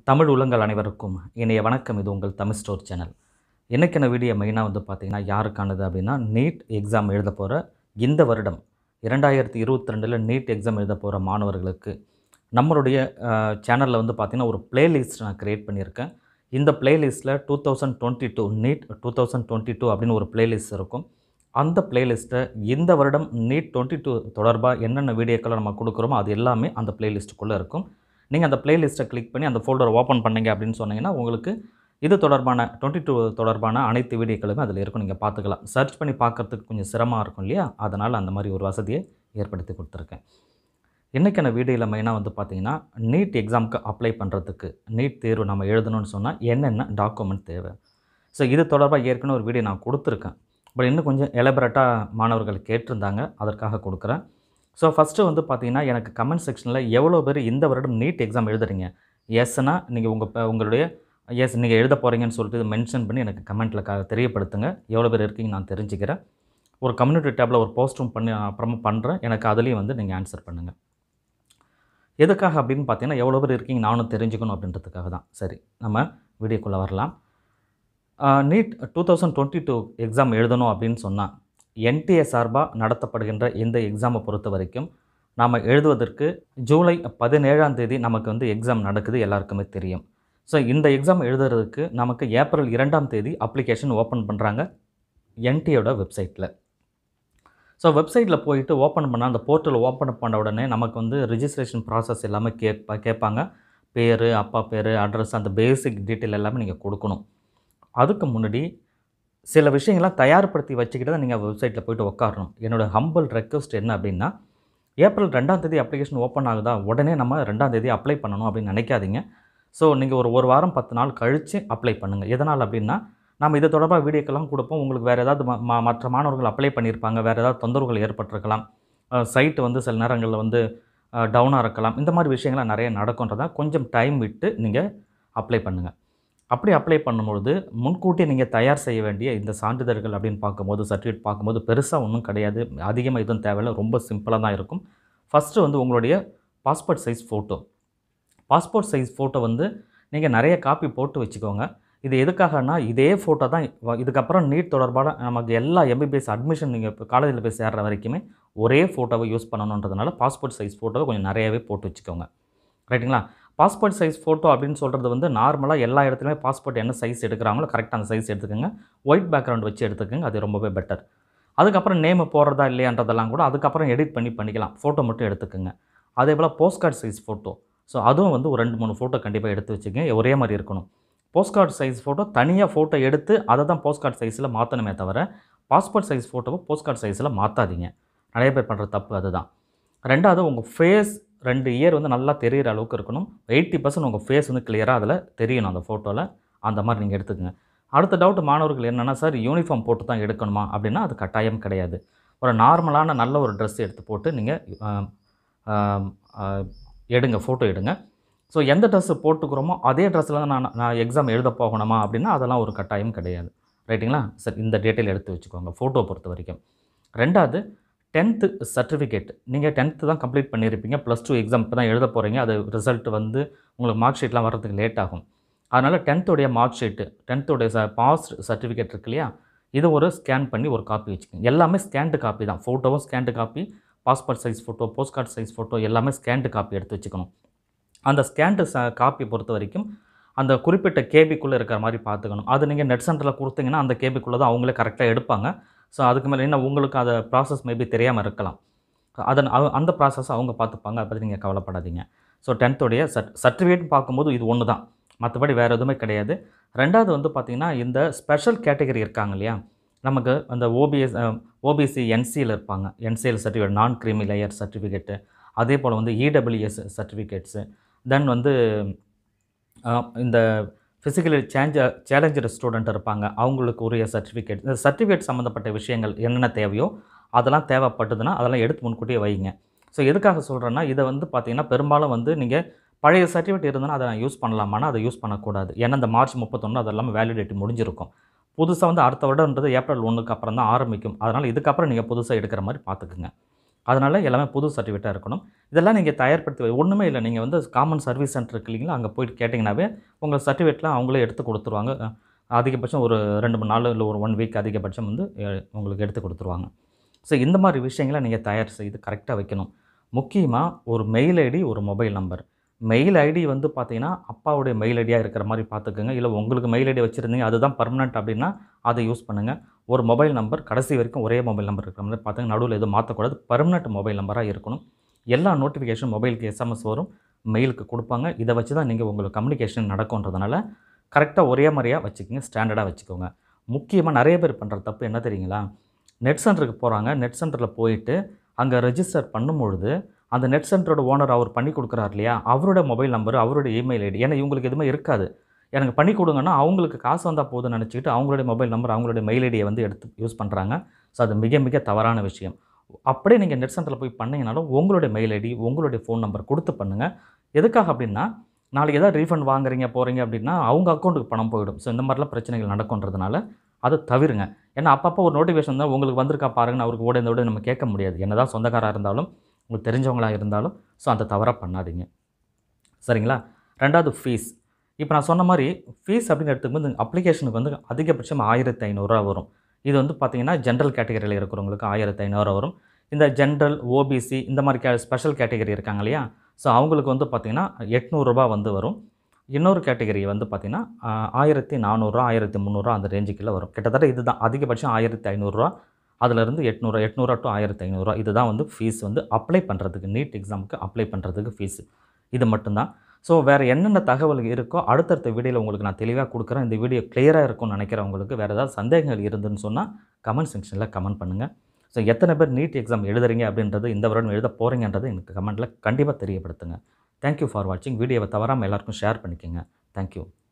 தமிழ் உள்ளங்கள் அனைவருக்கும் இனிய வணக்கம் இது உங்கள் தமிழ் ஸ்டோர் சேனல் இன்றைக்கான வீடியோ மெயினாக வந்து பார்த்திங்கன்னா யாருக்கானது அப்படின்னா நீட் எக்ஸாம் எழுத போகிற இந்த வருடம் இரண்டாயிரத்தி இருபத்தி ரெண்டில் நீட் எக்ஸாம் எழுத போகிற மாணவர்களுக்கு நம்மளுடைய சேனலில் வந்து பார்த்திங்கன்னா ஒரு பிளேலிஸ்ட் நான் க்ரியேட் பண்ணியிருக்கேன் இந்த பிளேலிஸ்ட்டில் two thousand twenty two NEET two thousand twenty two அப்படின்னு ஒரு பிளேலிஸ்ட் இருக்கும் அந்த பிளேலிஸ்ட்டை இந்த வருடம் நீட் டுவெண்ட்டி டூ தொடர்பாக என்னென்ன வீடியோக்களை நம்ம கொடுக்குறோமோ அது எல்லாமே அந்த பிளேலிஸ்ட்டுக்குள்ளே இருக்கும் நீங்கள் அந்த பிளேலிஸ்ட்டை கிளிக் பண்ணி அந்த ஃபோல்டரை ஓப்பன் பண்ணீங்க அப்படின்னு சொன்னீங்கன்னா உங்களுக்கு இது தொடர்பான டுவெண்ட்டி டூ தொடர்பான அனைத்து வீடியோக்களுமே அதில் இருக்கும் நீங்கள் பார்த்துக்கலாம் சர்ச் பண்ணி பார்க்கறதுக்கு கொஞ்சம் சிரமமாக இருக்கும் இல்லையா அதனால் அந்த மாதிரி ஒரு வசதியை ஏற்படுத்தி கொடுத்துருக்கேன் இன்றைக்கான வீடியோவில் மெயினாக வந்து பார்த்தீங்கன்னா நீட் எக்ஸாமுக்கு அப்ளை பண்ணுறதுக்கு நீட் தேர்வு நம்ம எழுதணும்னு சொன்னால் என்னென்ன டாக்குமெண்ட் தேவை ஸோ இது தொடர்பாக ஏற்கனவே ஒரு வீடியோ நான் கொடுத்துருக்கேன் பட் இன்னும் கொஞ்சம் எலபரேட்டாக மாணவர்கள் கேட்டிருந்தாங்க அதற்காக கொடுக்குறேன் ஸோ ஃபஸ்ட்டு வந்து பார்த்தீங்கன்னா எனக்கு கமெண்ட் செக்ஷனில் எவ்வளோ பேர் இந்த வருடம் நீட் எக்ஸாம் எழுதுறீங்க எஸ்னா நீங்கள் உங்கள் உங்களுடைய எஸ் நீங்கள் எழுத போகிறீங்கன்னு சொல்லிட்டு மென்ஷன் பண்ணி எனக்கு கமெண்ட்டில் க தெரியப்படுத்துங்க எவ்வளோ பேர் இருக்கீங்க நான் தெரிஞ்சுக்கிறேன் ஒரு கம்யூனிட்டி டேப்பில் ஒரு போஸ்ட்டும் பண்ணி அப்புறமா பண்ணுறேன் எனக்கு அதுலேயும் வந்து நீங்கள் ஆன்சர் பண்ணுங்கள் எதுக்காக அப்படின்னு பார்த்தீங்கன்னா எவ்வளோ பேர் இருக்கீங்க நானும் தெரிஞ்சுக்கணும் அப்படின்றதுக்காக தான் சரி நம்ம வீடியோக்குள்ளே வரலாம் NEET two thousand twenty two exam எழுதணும் அப்படின்னு சொன்னால் என்டிஏ சார்பாக நடத்தப்படுகின்ற இந்த எக்ஸாமை பொறுத்த வரைக்கும் நாம் எழுதுவதற்கு ஜூலை பதினேழாம் தேதி நமக்கு வந்து எக்ஸாம் நடக்குது எல்லாருக்குமே தெரியும் ஸோ இந்த எக்ஸாம் எழுதுறதுக்கு நமக்கு ஏப்ரல் இரண்டாம் தேதி அப்ளிகேஷன் ஓப்பன் பண்ணுறாங்க என்டிஏட வெப்சைட்டில் ஸோ வெப்சைட்டில் போயிட்டு ஓப்பன் பண்ணால் அந்த போர்ட்டல் ஓப்பன் பண்ண உடனே நமக்கு வந்து ரிஜிஸ்ட்ரேஷன் ப்ராசஸ் எல்லாமே கேட்பா கேட்பாங்க பேர் அப்பா பேர் அட்ரஸ் அந்த பேசிக் டீட்டெயில் எல்லாமே நீங்கள் கொடுக்கணும் அதுக்கு முன்னாடி சில விஷயங்கள்லாம் தயார்படுத்தி வச்சுக்கிட்டு தான் நீங்கள் வெப்சைட்டில் போயிட்டு உட்காரணும் என்னோடய ஹம்பிள் ரெக்வஸ்ட் என்ன அப்படின்னா ஏப்ரல் ரெண்டாம் தேதி அப்ளிகேஷன் ஓப்பன் ஆகுதா உடனே நம்ம ரெண்டாம் தேதி அப்ளை பண்ணணும் அப்படின்னு நினைக்காதீங்க ஸோ நீங்கள் ஒரு ஒரு வாரம் பத்து நாள் கழித்து அப்ளை பண்ணுங்கள் எதனால் அப்படின்னா நம்ம இது தொடர்பாக வீடியோக்கெல்லாம் கொடுப்போம் உங்களுக்கு வேறு ஏதாவது ம- ம- மற்ற மாணவர்கள் அப்ளை பண்ணியிருப்பாங்க வேறு ஏதாவது தொந்தரவுகள் ஏற்பட்டிருக்கலாம் சைட்டு வந்து சில நேரங்களில் வந்து டவுனாக இருக்கலாம் இந்த மாதிரி விஷயங்கள்லாம் நிறைய நடக்குன்றதா கொஞ்சம் டைம் விட்டு நீங்கள் அப்ளை பண்ணுங்கள் அப்படி அப்ளை பண்ணும்பொழுது முன்கூட்டி நீங்கள் தயார் செய்ய வேண்டிய இந்த சான்றிதழ்கள் அப்படின்னு பார்க்கும்போது சர்டிஃபிகேட் பார்க்கும்போது பெருசாக ஒன்றும் கிடையாது அதிகமாக எதுவும் தேவையில்லை ரொம்ப சிம்பிளாக தான் இருக்கும் ஃபஸ்ட்டு வந்து உங்களுடைய passport size photo passport size photo வந்து நீங்கள் நிறைய காப்பி போட்டு வச்சுக்கோங்க இது எதுக்காகனா இதே ஃபோட்டோ தான் வ- இதுக்கப்புறம் நீட் தொடர்பான நமக்கு எல்லா எம்பிபிஎஸ் அட்மிஷன் நீங்கள் இப்போ காலேஜில் போய் சேர்ற வரைக்குமே ஒரே ஃபோட்டோவை யூஸ் பண்ணணுன்றதுனால பாஸ்போர்ட் சைஸ் ஃபோட்டோவை கொஞ்சம் நிறையவே போட்டு வச்சுக்கோங்க ரைட்டுங்களா பாஸ்போர்ட் சைஸ் ஃபோட்டோ அப்படின்னு சொல்கிறது வந்து நார்மலாக எல்லா இடத்துலையுமே பாஸ்போர்ட் என்ன சைஸ் எடுக்கிறாங்களோ கரெக்டாக அந்த சைஸ் எடுத்துக்கோங்க ஒயிட் பேக்ரவுண்ட் வச்சு எடுத்துக்கோங்க அது ரொம்பவே பெட்டர் அதுக்கப்புறம் நேம் போடுறதா இல்லையான்றதெல்லாம் கூட அதுக்கப்புறம் எடிட் பண்ணி பண்ணிக்கலாம் ஃபோட்டோ மட்டும் எடுத்துக்கோங்க அதே போல் post card size photo so அதுவும் வந்து ஒரு ரெண்டு மூணு ஃபோட்டோ கண்டிப்பாக எடுத்து வச்சுக்கோங்க ஒரே மாதிரி இருக்கணும் போஸ்ட் கார்டு சைஸ் ஃபோட்டோ தனியாக ஃபோட்டோ எடுத்து அதை தான் போஸ்ட் கார்டு சைஸில் மாற்றணுமே தவிர பாஸ்போர்ட் சைஸ் ஃபோட்டோவை போஸ்ட் கார்டு சைஸில் மாற்றாதீங்க நிறைய பேர் பண்ணுற தப்பு அதுதான் ரெண்டாவது உங்கள் ஃபேஸ் ரெண்டு இயர் வந்து நல்லா தெரிகிற அளவுக்கு இருக்கணும் எயிட்டி பர்சன்ட் உங்கள் ஃபேஸ் வந்து கிளியராக அதில் தெரியணும் அந்த ஃபோட்டோவில் அந்த மாதிரி நீங்கள் எடுத்துக்கங்க அடுத்த டவுட் மாணவர்கள் என்னென்னா சார் யூனிஃபார்ம் போட்டு தான் எடுக்கணுமா அப்படின்னா அது கட்டாயம் கிடையாது ஒரு நார்மலான நல்ல ஒரு ட்ரெஸ் எடுத்து போட்டு நீங்கள் எடுங்க ஃபோட்டோ எடுங்க ஸோ எந்த ட்ரெஸ்ஸு போட்டுக்கிறோமோ அதே ட்ரெஸ்ஸில் தான் நான் நான் எக்ஸாம் எழுத போகணுமா அப்படின்னா அதெல்லாம் ஒரு கட்டாயம் கிடையாது ரைட்டுங்களா சரி இந்த டீட்டெயில் எடுத்து வச்சுக்கோங்க ஃபோட்டோ பொறுத்த வரைக்கும் ரெண்டாவது டென்த்து சர்டிஃபிகேட் நீங்கள் டென்த்து தான் கம்ப்ளீட் பண்ணியிருப்பீங்க ப்ளஸ் டூ எக்ஸாம் இப்போ தான் எழுத போகிறீங்க அது ரிசல்ட் வந்து உங்களுக்கு மார்க் ஷீட்லாம் வர்றதுக்கு லேட் ஆகும் அதனால் டென்த்துடைய மார்க் ஷீட்டு டென்த்துடைய ச பாஸ் சர்டிஃபிகேட் இருக்கு இல்லையா இது ஒரு ஸ்கேன் பண்ணி ஒரு காப்பி வச்சுக்கோங்க எல்லாமே ஸ்கேன்டு காப்பி தான் ஃபோட்டோவும் scanned copy passport size photo post card size photo எல்லாமே ஸ்கேன்டு காப்பி எடுத்து வச்சுக்கணும் அந்த ஸ்கேன்டு ச காப்பி பொறுத்த வரைக்கும் அந்த குறிப்பிட்ட கேபிக்குள்ளே இருக்கிற மாதிரி பார்த்துக்கணும் அது நீங்கள் நெட் சென்டரில் கொடுத்தீங்கன்னா அந்த கேபிக்குள்ளே தான் அவங்களே கரெக்டாக எடுப்பாங்க ஸோ அதுக்கு மேலே என்ன உங்களுக்கு அதை ப்ராசஸ் மேபி தெரியாமல் இருக்கலாம் அதன் அவ- அந்த ப்ராசஸ் அவங்க பார்த்துப்பாங்க அதை பற்றி நீங்கள் கவலைப்படாதீங்க ஸோ டென்த்தோடைய சர்ட் சர்டிஃபிகேட் பார்க்கும்போது இது ஒன்று தான் மற்றபடி வேறு எதுவுமே கிடையாது ரெண்டாவது வந்து பார்த்திங்கன்னா இந்த ஸ்பெஷல் கேட்டகரி இருக்காங்க இல்லையா நமக்கு அந்த ஓபிஎஸ் ஓபிசி என்சியில் இருப்பாங்க NCL certificate non creamy layer certificate அதே போல் வந்து இடபிள்யூஎஸ் சர்டிஃபிகேட்ஸு தென் வந்து அஹ், இந்த ஃபிசிக்கலி சேஞ்ச சேலஞ்சர் ஸ்டூடெண்ட் இருப்பாங்க அவங்களுக்கு உரிய சர்டிஃபிகேட் இந்த சர்டிஃபிகேட் சம்மந்தப்பட்ட விஷயங்கள் என்னென்ன தேவையோ அதெல்லாம் தேவைப்பட்டதுன்னா அதெல்லாம் எடுத்து முன்கூட்டியே வைங்க ஸோ எதுக்காக சொல்கிறேன்னா இதை வந்து பார்த்தீங்கன்னா பெரும்பாலும் வந்து நீங்கள் பழைய சர்டிஃபிகேட் இருந்ததுன்னா அதை நான் யூஸ் பண்ணலாமான்னா அதை யூஸ் பண்ணக்கூடாது ஏன்னா இந்த மார்ச் முப்பத்தொன்று அதெல்லாம் வேலிடிட்டி முடிஞ்சிருக்கும் புதுசாக வந்து அடுத்த வருடம்ன்றது ஏப்ரல் ஒன்றுக்கு அப்புறம் தான் ஆரம்பிக்கும் அதனால் இதுக்கப்புறம் நீங்கள் புதுசாக எடுக்கிற மாதிரி பார்த்துக்குங்க அதனால் எல்லாமே புது சர்டிஃபிகேட்டாக இருக்கணும் இதெல்லாம் நீங்கள் தயார்படுத்தி வை- ஒன்றுமே இல்லை நீங்கள் வந்து காமன் சர்வீஸ் சென்டர் இருக்கு இல்லைங்களா அங்கே போயிட்டு கேட்டிங்கனாவே உங்கள் சர்டிஃபிகேட்லாம் அவங்களே எடுத்து கொடுத்துருவாங்க அஹ், அதிகபட்சம் ஒரு ரெண்டு மூணு நாள் இல்லை ஒரு ஒன் வீக் அதிகபட்சம் வந்து அஹ், உங்களுக்கு எடுத்து கொடுத்துருவாங்க ஸோ இந்த மாதிரி விஷயங்களை நீங்கள் தயார் செய்து கரெக்டாக வைக்கணும் முக்கியமாக ஒரு மெயில் ஐடி ஒரு மொபைல் நம்பர் மெயில் ஐடி வந்து பார்த்தீங்கன்னா அப்பாவுடைய மெயில் ஐடியாக இருக்கிற மாதிரி பார்த்துக்கோங்க இல்லை உங்களுக்கு மெயில் ஐடி வச்சுருந்தீங்க அதுதான் பர்மனெண்ட் அப்படின்னா அதை யூஸ் பண்ணுங்கள் ஒரு மொபைல் நம்பர் கடைசி வரைக்கும் ஒரே மொபைல் நம்பர் இருக்கிற மாதிரி பார்த்துங்க நடுவில் எதுவும் மாற்றக்கூடாது பர்மனெண்ட் மொபைல் நம்பராக இருக்கணும் எல்லா நோட்டிஃபிகேஷன் மொபைலுக்கு எஸ்எம்எஸ் வரும் மெயிலுக்கு கொடுப்பாங்க இதை வச்சு தான் நீங்கள் உங்களுக்கு கம்யூனிகேஷன் நடக்கும்ன்றதுனால கரெக்டாக ஒரே மாதிரியாக வச்சுக்கோங்க ஸ்டாண்டர்டாக வச்சுக்கோங்க முக்கியமாக நிறைய பேர் பண்ணுற தப்பு என்ன தெரியுங்களா நெட் சென்டருக்கு போகிறாங்க நெட் சென்டரில் போயிட்டு அங்கே ரெஜிஸ்டர் பண்ணும்பொழுது அந்த நெட் சென்டரோட ஓனர் அவர் பண்ணி கொடுக்குறாரு இல்லையா அவரோட மொபைல் நம்பர் அவரோட இமெயில் ஐடி ஏன்னா இவங்களுக்கு எதுவுமே இருக்காது எனக்கு பண்ணி கொடுங்கன்னா அவங்களுக்கு காசு வந்தால் போதும்னு நினச்சிக்கிட்டு அவங்களுடைய மொபைல் நம்பர் அவங்களுடைய மெயில் ஐடியை வந்து எடுத்து யூஸ் பண்ணுறாங்க ஸோ அது மிக மிக தவறான விஷயம் அப்படியே நீங்கள் நெட் சென்டரில் போய் பண்ணீங்கனாலும் உங்களுடைய மெயில் ஐடி உங்களுடைய ஃபோன் நம்பர் கொடுத்து பண்ணுங்கள் எதுக்காக அப்படின்னா நாளைக்கு ஏதாவது ரீஃபண்ட் வாங்குறீங்க போகிறீங்க அப்படின்னா அவங்க அக்கௌண்ட்டுக்கு பணம் போயிடும் ஸோ இந்த மாதிரிலாம் பிரச்சனைகள் நடக்குன்றதுனால அதை தவிருங்க ஏன்னா அப்பப்போ ஒரு நோட்டிஃபிகேஷன் தான் உங்களுக்கு வந்திருக்கா பாருங்கன்னு அவருக்கு ஓட இந்த ஓட நம்ம கேட்க முடியாது என்னதான் சொந்தக்காராக இருந்தாலும் உங்களுக்கு தெரிஞ்சவங்களாக இருந்தாலும் ஸோ அந்த தவறாக பண்ணாதீங்க சரிங்களா ரெண்டாவது ஃபீஸ் இப்போ நான் சொன்ன மாதிரி ஃபீஸ் அப்படின்னு எடுத்துக்கும்போது அப்ளிகேஷனுக்கு வந்து அதிகபட்சம் ஆயிரத்தி ஐநூறுரூவா வரும் இது வந்து பார்த்தீங்கன்னா ஜென்ரல் கேட்டகரியில் இருக்கிறவங்களுக்கு ஆயிரத்தி ஐநூறுரூவா வரும் இந்த ஜென்ரல் ஓபிசி இந்த மாதிரி கே ஸ்பெஷல் கேட்டகரி இருக்காங்க இல்லையா ஸோ அவங்களுக்கு வந்து பார்த்திங்கன்னா எட்நூறுரூபா வந்து வரும் இன்னொரு கேட்டகரி வந்து பார்த்திங்கன்னா ஆயிரத்தி நானூறுரூவா ஆயிரத்தி முந்நூறுரூவா அந்த ரேஞ்சுக்குள்ளே வரும் கிட்டத்தட்ட இதுதான் அதிகபட்சம் ஆயிரத்தி ஐநூறுரூவா அதிலிருந்து எட்நூறு எட்நூறுவா டு ஆயிரத்தி ஐநூறுரூவா இதுதான் வந்து ஃபீஸ் வந்து அப்ளை பண்ணுறதுக்கு நீட் எக்ஸாமுக்கு அப்ளை பண்ணுறதுக்கு ஃபீஸ் இது மட்டும்தான் ஸோ வேறு என்னென்ன தகவல் இருக்கோ அடுத்தடுத்த வீடியோவில் உங்களுக்கு நான் தெளிவாக கொடுக்குறேன் இந்த வீடியோ கிளியராக இருக்கும்னு நினைக்கிறவங்களுக்கு வேறு ஏதாவது சந்தேகங்கள் இருந்துன்னு சொன்னால் கமெண்ட் செக்ஷனில் கமெண்ட் பண்ணுங்கள் ஸோ எத்தனை பேர் நீட் எக்ஸாம் எழுதுறீங்க அப்படின்றது இந்த வருடம் எழுத போகிறீங்கன்றது எனக்கு கமெண்ட்டில் கண்டிப்பாக தெரியப்படுத்துங்க தேங்க்யூ ஃபார் வாட்சிங் வீடியோவை தவறாமல் எல்லாருக்கும் ஷேர் பண்ணிக்கோங்க தேங்க்யூ